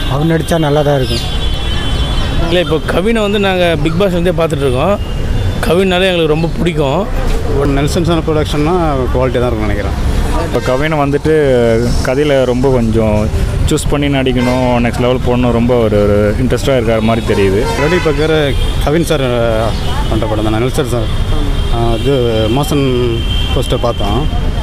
அவர் நடித்தா நல்லா தான் இருக்கும் இல்லை இப்போ கவினை வந்து நாங்கள் பிக் பாஸ் வந்து பார்த்துட்ருக்கோம் கவினாலே எங்களுக்கு ரொம்ப பிடிக்கும் ஒரு நெல்சன் சார் ப்ரொடக்ஷன்னா குவாலிட்டி தான் இருக்கும்னு நினைக்கிறேன் இப்போ கவினை வந்துட்டு கதையில் ரொம்ப கொஞ்சம் சூஸ் பண்ணி நடிக்கணும் நெக்ஸ்ட் லெவல் போகணும் ரொம்ப ஒரு ஒரு இன்ட்ரெஸ்ட்டாக இருக்கிற மாதிரி தெரியுது ரெடி பக்கர் கவின் சார் பண்ணுற படம் தான் நெல்சன் சார் ஆ, இது மோசன் போஸ்டர் பார்த்தோம்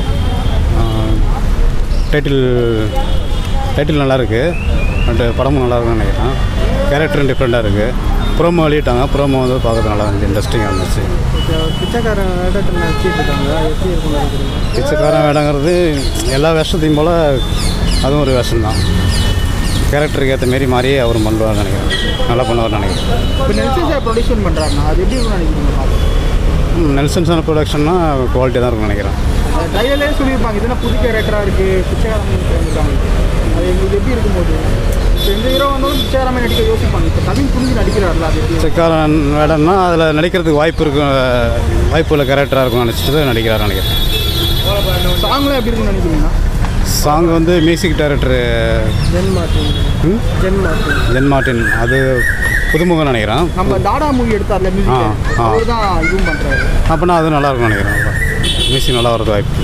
டைட்டில் டைட்டில் நல்லா இருக்கு பட் படமும் நல்லா இருக்குன்னு நினைக்கிறேன் கேரக்டரும் டிஃப்ரெண்ட்டாக இருக்குது ப்ரோமோ வெளியிட்டாங்க ப்ரோமோ வந்து பார்க்கறது நல்லா இருந்துச்சு இன்ட்ரெஸ்டிங்காக இருந்துச்சு பிச்சைக்காரன் வேடத்தில் நடிச்சிட்டு இருக்காங்க எப்படி இருக்கும் நினைக்கிறீங்க பிச்சைக்காரன் வேடங்கிறது எல்லா வேஷத்தையும் போல் அதுவும் ஒரு வேஷம் தான் கேரக்டருக்கு ஏற்ற மாரி மாறி அவர் பண்ணுவார்னு நினைக்கிறேன் நல்லா பண்ணுவார்னு நினைக்கிறேன் இப்போ நெல்சன் சார் ப்ரொடியூஷன் பண்ணுறாருண்ணா அது எப்படி இருக்கும்னு நினைக்கிறீங்க ம், நெல்சன் சார் ப்ரொடக்ஷன்னா குவாலிட்டி தான் இருக்கும்னு நினைக்கிறேன் ட்ரையலே சொல்லியிருப்பாங்க இதுனா புது கேரக்டராக இருக்குது பிச்சைக்காரன் இருக்காங்க அது எங்களுக்கு எப்படி இருக்கும்போது இப்போ எந்த ஹீரோ வந்தாலும் பிச்சைக்காரமே நடிக்க யோசிப்பாங்க இப்போ கவின் புரிஞ்சு நடிக்கிறாருல அது எப்படி பிச்சைக்காரன் வேடம்னா அதில் நடிக்கிறதுக்கு வாய்ப்பு இருக்கும் வாய்ப்பு உள்ள கேரக்டராக இருக்கும் நினச்சிட்டு நடிக்கிறார் நினைக்கிறேன் சாங்லாம் எப்படி இருக்கும்னு நினைக்கிறீங்கன்னா சாங் வந்து மியூசிக் டைரக்டர் ஜென் மார்டின் ஜென் மார்டின் ஜென் மார்ட்டின் அது புதுமுகம் நினைக்கிறேன் நம்ம டாடா மூவி எடுத்தார்ல ஆ, மியூசிக் ஆ. அவர் தான் இதுவும் பண்ணுறாரு அப்போனா அது நல்லா இருக்கும் நினைக்கிறேன் மியூசிக் நல்லா வரது வாய்ப்பு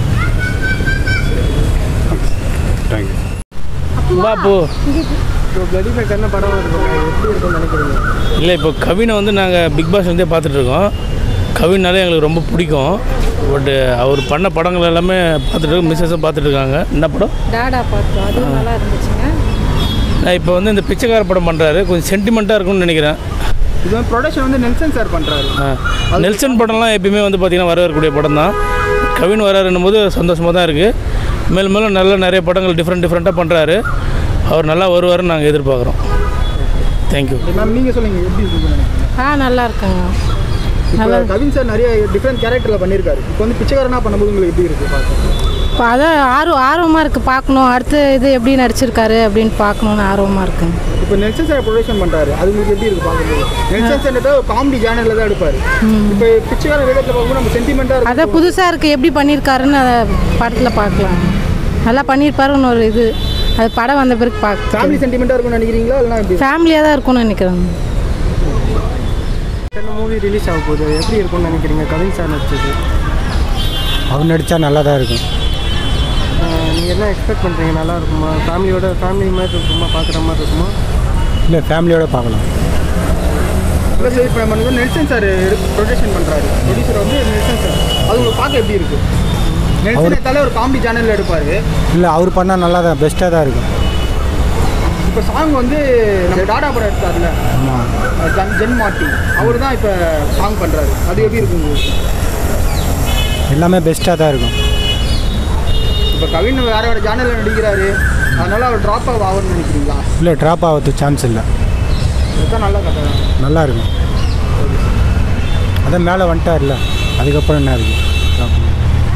தேங்க்யூ வா போ இப்போ பிளடி பேக்கர்னு படம் இருக்கும் எப்படி இருக்கும்னு நினைக்கிறீங்க இல்லை இப்போ கவினை வந்து நாங்கள் பிக் பாஸ் வந்து பார்த்துட்ருக்கோம் கவினாலே எங்களுக்கு ரொம்ப பிடிக்கும் பட்டு அவர் பண்ண படங்கள் எல்லாமே பார்த்துட்டு மிஸ்ஸஸும் பார்த்துட்டு இருக்காங்க என்ன படம் டாடா பார்த்தோம் அதுவும் நல்லா இருந்துச்சுங்க நான் இப்போ வந்து இந்த பிச்சைக்கார படம் பண்ணுறாரு கொஞ்சம் சென்டிமெண்ட்டாக இருக்கும்னு நினைக்கிறேன் இது வந்து ப்ரொடக்ஷன் வந்து நெல்சன் சார் பண்ணுறாரு ஆ. நெல்சன் படம்லாம் எப்பயுமே வந்து பார்த்திங்கன்னா வரக்கூடிய படம் தான் கவின் வராருன்னும் போது சந்தோஷமாக தான் இருக்குது மேலும் மேலும் நல்ல நிறைய படங்கள் டிஃப்ரெண்ட் டிஃப்ரெண்ட்டாக பண்ணுறாரு அவர் நல்லா வருவாருன்னு நாங்கள் எதிர்பார்க்குறோம் தேங்க்யூ மேம் நீங்கள் சொல்லுங்கள் எப்படி இருக்குன்னு நினைக்கிறீங்க ஆ நல்லா இருக்குங்க இப்போ கவின் சார் நிறைய டிஃப்ரெண்ட் கேரக்டரில் பண்ணியிருக்காரு இப்போ வந்து பிச்சைக்காரனா பண்ணும்போது உங்களுக்கு எப்படி இருக்குது பார்க்க இப்போ அதான் ஆர்வம் ஆர்வமாக இருக்குது பார்க்கணும் அடுத்து இது எப்படி நடிச்சிருக்காரு அப்படின்னு பார்க்கணுன்னு ஆர்வமாக இருக்குங்க இப்போ நெல்சன் சார் ப்ரொடக்ஷன் பண்ணுறாரு அது உங்களுக்கு எப்படி இருக்குது பார்க்கும்போது நெல்சன் சார் ஒரு காமெடி ஜேனலில் தான் எடுப்பார் இப்போ பிச்சைக்கார வேடத்தில் பார்க்கும்போது நம்ம சென்டிமெண்ட்டாக இருக்கும் அதான் புதுசாக இருக்குது எப்படி பண்ணியிருக்காருன்னு அதை படத்தில் பார்க்கலாம் நல்லா பண்ணியிருப்பாருன்னு ஒரு இது அது படம் வந்த பிறகு பார்க்க ஃபேமிலி சென்டிமெண்ட்டாக இருக்கும்னு நினைக்கிறீங்களா இல்லைனா எப்படி ஃபேமிலியாக தான் இருக்கும்னு நினைக்கிறேன் என்ன மூவி ரிலீஸ் ஆக போகுது எப்படி இருக்கும்னு நினைக்கிறீங்க கவின் சார் நடிச்சது அவர் நடித்தா நல்லா தான் இருக்கும் நீங்கள் என்ன எக்ஸ்பெக்ட் பண்ணுறீங்க நல்லா இருக்குமா ஃபேமிலியோட ஃபேமிலி மாதிரி இருக்குமா பார்க்குற மாதிரி இருக்குமா இல்லை ஃபேமிலியோட பார்க்கலாம் இல்லை சார் இப்போ நம்ம வந்து நெல்சன் சார் ப்ரொடக்ஷன் பண்ணுறாரு ப்ரொடியூசர் வந்து நெல்சன் சார் அது உங்களுக்கு பார்க்க எப்படி இருக்குது நெல்சன் எடுத்தாலே ஒரு காமெடி சேனலில் எடுப்பார் இல்லை அவர் பண்ணால் நல்லா தான் பெஸ்ட்டாக தான் இருக்கும் இப்போ சாங் வந்து நம்ம டாடா படம் எடுத்தார்ல ஆமாம் ஜன் ஜென் மார்ட்டி அவர் தான் இப்போ சாங் பண்ணுறாரு அது எப்படி இருக்கும் உங்களுக்கு எல்லாமே பெஸ்ட்டாக தான் இருக்கும் இப்போ கவின் வேற வேறு சேனலில் நடிக்கிறாரு அதனால அவர் ட்ராப் ஆக ஆகும்னு நினைக்கிறீங்களா இல்லை ட்ராப் ஆகிறதுக்கு சான்ஸ் இல்லை இதுதான் நல்ல கதை தான் நல்லா இருக்கும் அதான் மேலே வந்துட்டார்ல அதுக்கப்புறம் என்ன இருக்குது drop பண்ண.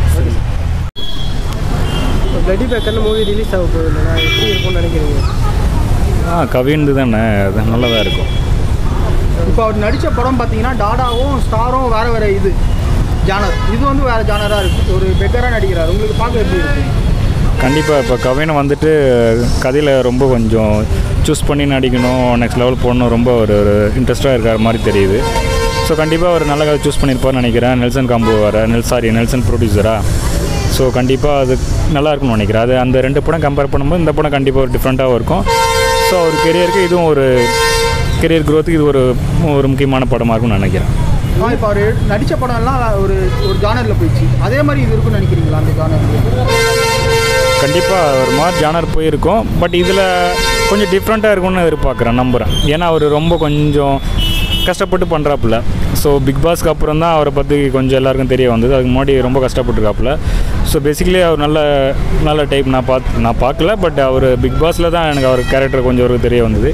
இப்போ பிளடி பேக்கர்னு மூவி ரிலீஸ் ஆக போகுது இல்லைனா எப்படி இருக்கும்னு நினைக்கிறீங்க ஆ கவிந்து தானே அது நல்லா தான் இருக்கும் இப்போ அவர் நடித்த படம் பார்த்தீங்கன்னா டாடாவும் ஸ்டாரும் வேறு வேறு இது ஜானர் இது வந்து வேறு ஜானராக இருக்குது ஒரு பெக்கராக நடிக்கிறார் உங்களுக்கு பார்க்க எப்படி இருக்கு கண்டிப்பாக இப்போ கவினை வந்துட்டு கதையில் ரொம்ப கொஞ்சம் சூஸ் பண்ணி நடிக்கணும் நெக்ஸ்ட் லெவல் போகணும் ரொம்ப ஒரு ஒரு இன்ட்ரெஸ்ட்டாக இருக்கிற மாதிரி தெரியுது ஸோ கண்டிப்பாக ஒரு நல்ல கதை சூஸ் பண்ணியிருப்பார்னு நினைக்கிறேன் நெல்சன் காம்போ வர நெல் சாரி நெல்சன் ப்ரொடியூசரா ஸோ கண்டிப்பாக அது நல்லா இருக்கும்னு நினைக்கிறேன் அது அந்த ரெண்டு படம் கம்பேர் பண்ணும்போது இந்த படம் கண்டிப்பாக ஒரு டிஃப்ரெண்ட்டாகவும் இருக்கும் ஸோ அவர் கெரியருக்கு இதுவும் ஒரு கெரியர் க்ரோத்துக்கு இது ஒரு ஒரு முக்கியமான படமாக இருக்கும்னு நினைக்கிறேன் ஆ இப்போ அவர் நடித்த படம்லாம் ஒரு ஒரு ஜானரில் போயிடுச்சு அதே மாதிரி இது இருக்கும்னு நினைக்கிறீங்களா அந்த ஜானர் கண்டிப்பாக ஒரு மாதிரி ஜானர் போயிருக்கும் பட் இதில் கொஞ்சம் டிஃப்ரெண்ட்டாக இருக்கும்னு எதிர்பார்க்குறேன் நம்புகிறேன் ஏன்னா அவர் ரொம்ப கொஞ்சம் கஷ்டப்பட்டு பண்ணுறாப்புல ஸோ பிக் பாஸ்க்கு அப்புறம் தான் அவரை பற்றி கொஞ்சம் எல்லாருக்கும் தெரிய வந்தது அதுக்கு முன்னாடி ரொம்ப கஷ்டப்பட்டுருக்காப்புல ஸோ பேசிக்கலி அவர் நல்ல நல்ல டைப் நான் பார்த்து நான் பார்க்கல பட் அவர் பிக் பாஸில் தான் எனக்கு அவர் கேரக்டர் கொஞ்சம் ஒரு தெரிய வந்தது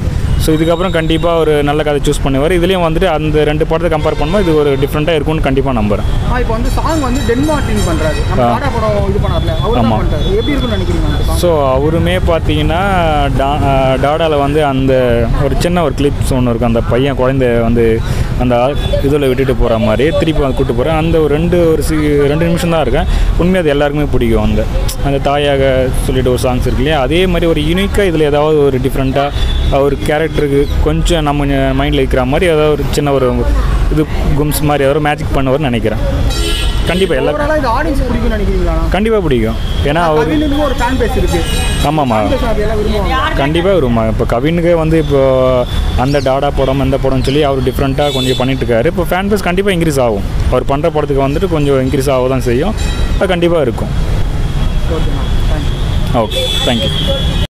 ஸோ இதுக்கப்புறம் கண்டிப்பாக ஒரு நல்ல கதை சூஸ் பண்ணுவார் இதுலேயும் வந்துட்டு அந்த ரெண்டு படத்தை கம்பேர் பண்ணும்போது இது ஒரு டிஃப்ரெண்ட்டாக இருக்கும்னு கண்டிப்பாக நம்புகிறேன் ஆ இப்போ வந்து சாங் வந்து டென்மார்டின் பண்ணுறாரு நம்ம ஆ. டாடா படம் இது பண்ணார்ல அவர் தான் ஆமா. பண்ணுறாரு எப்படி இருக்கும்னு நினைக்கிறீங்க அந்த song? ஸோ அவருமே பார்த்தீங்கன்னா டா டாடாவில் வந்து அந்த ஒரு சின்ன ஒரு கிளிப்ஸ் ஒன்று இருக்கும் அந்த பையன் குழந்தை வந்து அந்த இதில் விட்டுட்டு போகிற மாதிரி திருப்பி வந்து கூட்டு போகிறேன் அந்த ஒரு ரெண்டு ஒரு சி ரெண்டு நிமிஷம் தான் இருக்கேன் உண்மையாக அது எல்லாருக்குமே பிடிக்கும் அந்த அந்த தாயாக சொல்லிட்டு ஒரு சாங்ஸ் இருக்கு இல்லையா அதே மாதிரி ஒரு யூனிக்காக இதில் ஏதாவது ஒரு டிஃப்ரெண்ட்டாக ஒரு கேரக்டருக்கு கொஞ்சம் நம்ம மைண்டில் இருக்கிற மாதிரி ஏதாவது ஒரு சின்ன ஒரு இது கும்ஸ் மாதிரி ஏதாவது மேஜிக் பண்ணுவார்னு நினைக்கிறேன் கண்டிப்பாக எல்லா ஓவராலாக இது ஆடியன்ஸ் பிடிக்கும்னு நினைக்கிறீங்களா கண்டிப்பாக பிடிக்கும் ஏன்னா அவர் கவினுக்கு ஒரு ஃபேன் பேஸ் இருக்கு ஆமாம்மா Fan base அது எல்லாம் விரும்புவாங்க கண்டிப்பாக வருமா இப்போ கவினுக்கு வந்து இப்போ அந்த டாடா படம் இந்த படம்னு சொல்லி அவர் டிஃப்ரெண்ட்டாக கொஞ்சம் பண்ணிட்டு இருக்காரு இப்போ ஃபேன் பேஸ் கண்டிப்பாக இன்க்ரீஸ் ஆகும் அவர் பண்ணுற படத்துக்கு வந்துட்டு கொஞ்சம் இன்க்ரீஸ் ஆக தான் செய்யும் அது கண்டிப்பாக இருக்கும் ஓகேண்ணா தேங்க்யூ ஓகே தேங்க்யூ